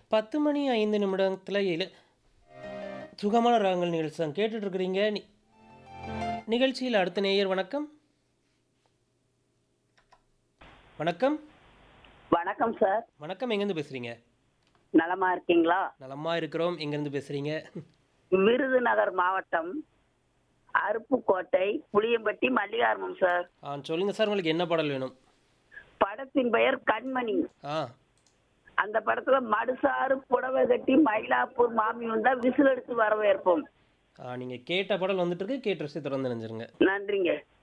10 மணி 5 நிமிடத்துல இல சுகமான ராகங்கள் நிகழ்ச்சி தான் கேட்டுட்டு இருக்கிறீங்க. நி நிகழ்ச்சியில் அடுத்த நேயர் வணக்கம். வணக்கம். வணக்கம் சார். வணக்கம். எங்கேருந்து பேசுறீங்க? நலமா இருக்கீங்களா? நலமா இருக்கிறோம். எங்கேருந்து பேசுறீங்க? விருதுநகர் மாவட்டம் அருப்புக்கோட்டை புளியம்பட்டி மல்லிகார்மம் சார். ஆ சொல்லுங்க சார். உங்களுக்கு என்ன பாடல் வேணும்? படத்தின் பெயர் கண்மணி. ஆ. அந்த படத்துல மடுசாறு புடவை கட்டி மயிலாப்பூர் மாமி வந்தா விசில் எடுத்து வரவேற்போம். ஆ நீங்க கேட்ட பாடல் வந்துட்டு இருக்கு. கேட்டு ரசித்து தொடர்ந்து இணைஞ்சிருங்க. நன்றிங்க.